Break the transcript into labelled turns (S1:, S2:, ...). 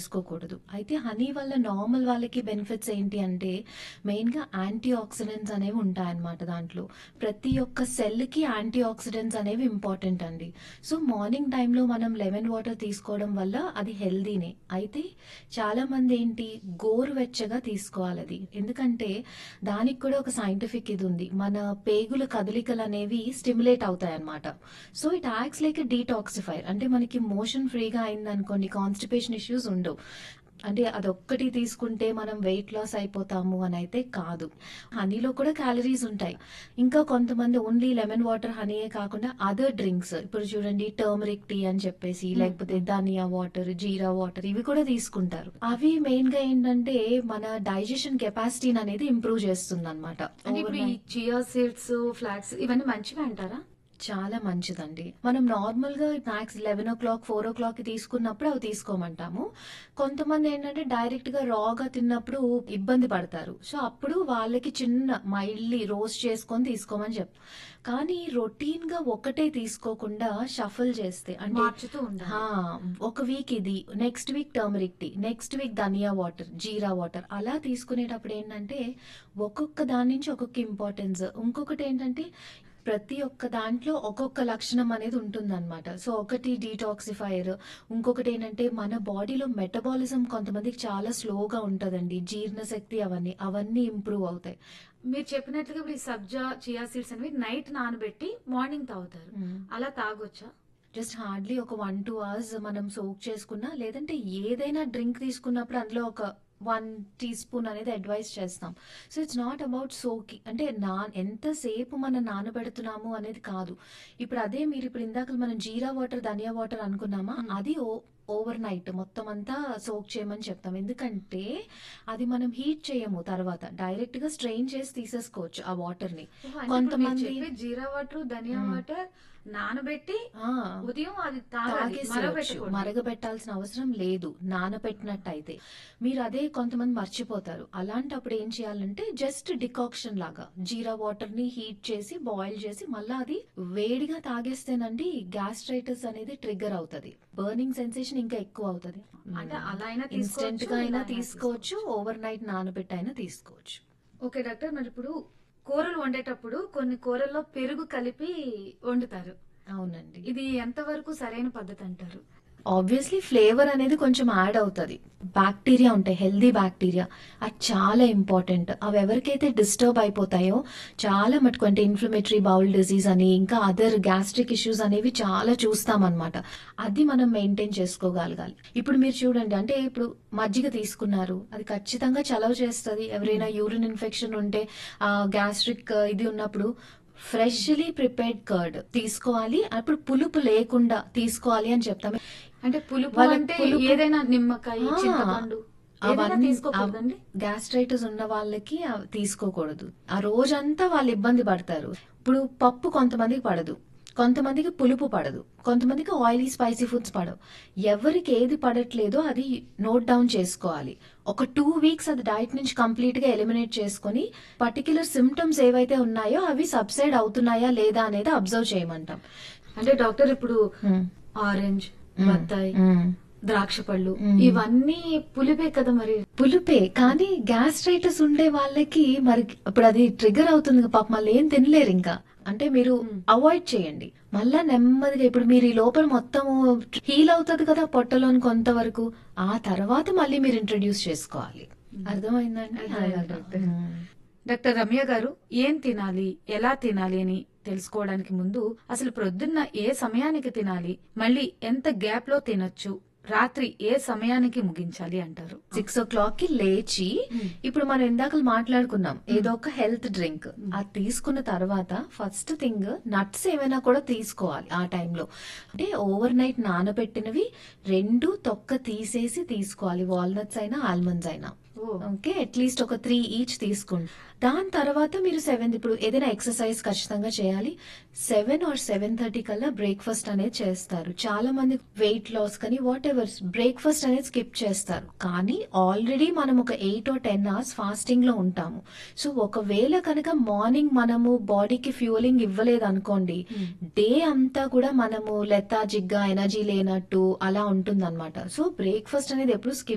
S1: చేసుకోకూడదు అయితే హనీ వల్ల నార్మల్ వాళ్ళకి బెనిఫిట్స్ ఏంటి అంటే మెయిన్గా యాంటీ ఆక్సిడెంట్స్ అనేవి ఉంటాయన్నమాట దాంట్లో ప్రతి ఒక్క సెల్కి యాంటీ ఆక్సిడెంట్స్ అనేవి ఇంపార్టెంట్ అండి సో మార్నింగ్ టైంలో మనం లెమన్ వాటర్ తీసుకోవడం వల్ల అది హెల్దీనే అయితే చాలా మంది ఏంటి గోరువెచ్చగా తీసుకోవాలి అది ఎందుకంటే దానికి కూడా ఒక సైంటిఫిక్ ఇది ఉంది మన పేగుల కదలికలు అనేవి స్టిమ్యులేట్ అవుతాయి అన్నమాట so it acts like detoxifier అంటే మనకి మోషన్ ఫ్రీగా అయింది అనుకోండి కాన్స్టిపేషన్ ఇష్యూస్ ఉండవు అంటే అదొక్కటి తీసుకుంటే మనం వెయిట్ లాస్ అయిపోతాము అని అయితే కాదు హనీలో కూడా క్యాలరీస్ ఉంటాయి ఇంకా కొంతమంది ఓన్లీ లెమన్ వాటర్ హనీయే కాకుండా అదర్ డ్రింక్స్ ఇప్పుడు చూడండి టర్మరిక్ టీ అని చెప్పేసి
S2: Hmm.
S1: లేకపోతే ధనియా వాటర్ జీరా వాటర్ ఇవి కూడా తీసుకుంటారు అవి మెయిన్ గా ఏంటంటే మన డైజెషన్ కెపాసిటీని అనేది ఇంప్రూవ్ చేస్తుంది అనమాట
S2: అంటే ఇప్పుడు ఈ చియా సీడ్స్ ఫ్లాక్స్ ఇవన్నీ మంచిగా అంటారా
S1: చాలా మంచిదండి మనం నార్మల్ గా max eleven o'clock four o'clock తీసుకున్నప్పుడు అవి తీసుకోమంటాము కొంతమంది ఏంటంటే డైరెక్ట్ గా రాగా తిన్నప్పుడు ఇబ్బంది పడతారు సో అప్పుడు వాళ్ళకి చిన్న మైల్డ్లీ రోస్ట్ చేసుకొని తీసుకోమని చెప్తాం కానీ రొటీన్ గా ఒకటే తీసుకోకుండా షఫల్ చేస్తే అంటే
S2: మార్చుతూ ఉండాలి
S1: హా, ఒక వీక్ ఇది next week turmeric tea next week ధనియా వాటర్ జీరా వాటర్ అలా తీసుకునేటప్పుడు ఏంటంటే ఒక్కొక్క దాని నుంచి ఒక్కొక్క ఇంపార్టెన్స్ ఇంకొకటి ఏంటంటే ప్రతి ఒక్క దాంట్లో ఒక్కొక్క లక్షణం అనేది ఉంటుందన్నమాట సో ఒకటి డీటాక్సిఫైయర్ ఇంకొకటి ఏంటంటే మన బాడీలో మెటబాలిజం కొంతమందికి చాలా స్లోగా ఉంటుందండి జీర్ణశక్తి అవన్నీ అవన్నీ ఇంప్రూవ్ అవుతాయి
S2: మీరు చెప్పినట్లుగా ఇప్పుడు ఈ సబ్జా చియా సీడ్స్ అనేవి నైట్ నానబెట్టి మార్నింగ్ తాగుతారు అలా తాగొచ్చా
S1: జస్ట్ హార్డ్లీ ఒక వన్ టూ అవర్స్ మనం సోక్ చేసుకున్నా లేదంటే ఏదైనా డ్రింక్ తీసుకున్నప్పుడు అందులో ఒక వన్ టీ స్పూన్ అనేది అడ్వైస్ చేస్తాం సో ఇట్స్ నాట్ అబౌట్ సోకి అంటే నా ఎంతసేపు మనం నానబెడుతున్నాము అనేది కాదు ఇప్పుడు అదే మీరు ఇప్పుడు ఇందాక మనం జీరా వాటర్ ధనియా వాటర్ అనుకున్నామా
S2: Hmm.
S1: అది ఓవర్ నైట్ మొత్తం అంతా సోక్ చేయమని చెప్తాం ఎందుకంటే అది మనం హీట్ చేయము తర్వాత డైరెక్ట్ గా స్ట్రెయిన్ చేసి తీసేసుకోవచ్చు ఆ వాటర్ ని
S2: కొంతమంది
S1: కొంతమంది-
S2: జీరా వాటర్ ధనియా
S1: మ్మ్.
S2: వాటర్ నానబెట్టి
S1: ఆ,
S2: ఉదయం అది తాగాలి
S1: తాగేసేయచ్చు
S2: మరగబెట్టకూడదు.
S1: మరగబెట్టాల్సిన అవసరం లేదు నానబెట్టినట్టు అయితే మీరు అదే కొంతమంది మర్చిపోతారు అలాంటప్పుడు ఏం చేయాలంటే జస్ట్ డికాక్షన్ లాగా జీరా వాటర్ ని హీట్ చేసి బాయిల్ చేసి మళ్ళీ అది వేడిగా తాగేస్తేనండి గ్యాస్ట్రైటిస్ అనేది ట్రిగ్గర్ అవుతది బర్నింగ్ సెన్సేషన్ ఇంకా ఎక్కువ అవుతది
S2: అంటే అలా అయినా
S1: ఇన్స్టెంట్
S2: తీసుకోవచ్చు
S1: గా అయినా
S2: ఇలా అయినా
S1: తీసుకోవచ్చు ఓవర్ నైట్ నానబెట్టి అయినా తీసుకోవచ్చు
S2: ఓకే డాక్టర్ మరి ఇప్పుడు కూరలు వండేటప్పుడు కొన్ని కూరల్లో పెరుగు కలిపి వండుతారు
S1: అవునండి
S2: ఇది ఎంతవరకు సరైన పద్ధతి అంటారు
S1: ఆబ్వియస్లీ ఫ్లేవర్ అనేది కొంచెం యాడ్ అవుతుంది బ్యాక్టీరియా ఉంటాయి హెల్దీ బ్యాక్టీరియా అది చాలా ఇంపార్టెంట్ అవి ఎవరికైతే డిస్టర్బ్ అయిపోతాయో చాలా మటుకు అంటే ఇన్ఫ్లమేటరీ బౌల్ డిసీజ్ అని ఇంకా అదర్ గ్యాస్ట్రిక్ ఇష్యూస్ అనేవి చాలా చూస్తామన్నమాట అది మనం మెయింటైన్ చేసుకోగలగాలి ఇప్పుడు మీరు చూడండి అంటే ఇప్పుడు మజ్జిగ తీసుకున్నారు అది ఖచ్చితంగా చలవ చేస్తుంది ఎవరైనా యూరిన్ ఇన్ఫెక్షన్ ఉంటే ఆ గ్యాస్ట్రిక్ ఇది ఉన్నప్పుడు ఫ్రెష్లీ ప్రిపేర్డ్ కర్డ్ తీసుకోవాలి అప్పుడు పులుపు లేకుండా తీసుకోవాలి అని చెప్తాము
S2: అంటే పులుపు
S1: వాళ్ళకి
S2: అంటే
S1: పులుపు-
S2: ఏదైనా నిమ్మకాయ
S1: ఆ,
S2: చింతపండు ఏదైనా
S1: అవన్నీ
S2: తీసుకోకూడదండి
S1: గ్యాస్ట్రైటిస్ ఉన్న వాళ్ళకి అవి తీసుకోకూడదు ఆ రోజంతా వాళ్ళు ఇబ్బంది పడతారు ఇప్పుడు పప్పు కొంతమందికి పడదు కొంతమందికి పులుపు పడదు కొంతమందికి ఆయిలీ స్పైసీ ఫుడ్స్ పడవు ఎవరికి ఏది పడట్లేదో అది నోట్ డౌన్ చేసుకోవాలి ఒక టూ వీక్స్ అది డైట్ నుంచి కంప్లీట్ గా ఎలిమినేట్ చేసుకొని పర్టికులర్ సిమ్టమ్స్ ఏవైతే ఉన్నాయో అవి సబ్సైడ్ అవుతున్నాయా లేదా అనేది అబ్జర్వ్ చేయమంటాం
S2: అంటే డాక్టర్ ఇప్పుడు ఆరెంజ్ బత్తాయి ద్రాక్ష పళ్ళు
S1: మ్మ్.
S2: ఇవన్నీ పులిపే కదా మరి
S1: పులుపే కానీ గ్యాస్ట్రైటిస్ ఉండే వాళ్ళకి మరి ఇప్పుడు అది ట్రిగర్ అవుతుంది కదా, పాపం వాళ్ళు ఏం తినలేరు ఇంకా అంటే మీరు
S2: మ్మ్.
S1: అవాయిడ్ చేయండి మళ్ళా నెమ్మదిగా ఇప్పుడు మీరు ఈ లోపల మొత్తం హీల్ అవుతుంది కదా పొట్టలోని కొంతవరకు ఆ తర్వాత మళ్ళీ మీరు ఇంట్రడ్యూస్ చేసుకోవాలి అర్థమైందండి
S2: అర్థమైంది,
S1: అలాగా.
S2: డాక్టర్.
S1: మ్మ్.
S2: డాక్టర్ రమ్య గారు ఏం తినాలి ఎలా తినాలి అని తెలుసుకోవడానికి ముందు అసలు ప్రొద్దున్న ఏ సమయానికి తినాలి మళ్ళీ ఎంత గ్యాప్ లో తినొచ్చు రాత్రి ఏ సమయానికి ముగించాలి అంటారు
S1: సిక్స్ ఓ క్లాక్ కి లేచి ఇప్పుడు మనం ఇందాక మాట్లాడుకున్నాం ఏదో ఒక హెల్త్ డ్రింక్ అది తీసుకున్న తర్వాత ఫస్ట్ థింగ్ నట్స్ ఏమైనా కూడా తీసుకోవాలి ఆ టైంలో అంటే ఓవర్ నైట్ నానబెట్టినవి రెండు తొక్క తీసేసి తీసుకోవాలి వాల్నట్స్ అయినా ఆల్మండ్స్ అయినా
S2: ఓ,
S1: ఓకే అట్లీస్ట్ ఒక త్రీ ఈచ్ తీసుకోండి దాని తర్వాత మీరు సెవెన్ ఇప్పుడు ఏదైనా ఎక్సర్సైజ్ ఖచ్చితంగా చేయాలి సెవెన్ ఆర్ సెవెన్ థర్టీ కల్లా బ్రేక్ఫాస్ట్ అనేది చేస్తారు చాలా మంది వెయిట్ లాస్ కానీ వాట్ ఎవర్ బ్రేక్ఫాస్ట్ అనేది స్కిప్ చేస్తారు కానీ ఆల్రెడీ మనం ఒక eight or ten hours fasting లో ఉంటాము సో ఒకవేళ కనుక మార్నింగ్ మనము బాడీకి ఫ్యూలింగ్ ఇవ్వలేదు అనుకోండి
S2: మ్మ్.
S1: డే అంతా కూడా మనము లెథాజిక్ గా ఎనర్జీ లేనట్టు అలా ఉంటుంది సో బ్రేక్ఫాస్ట్ అనేది ఎప్పుడు స్కిప్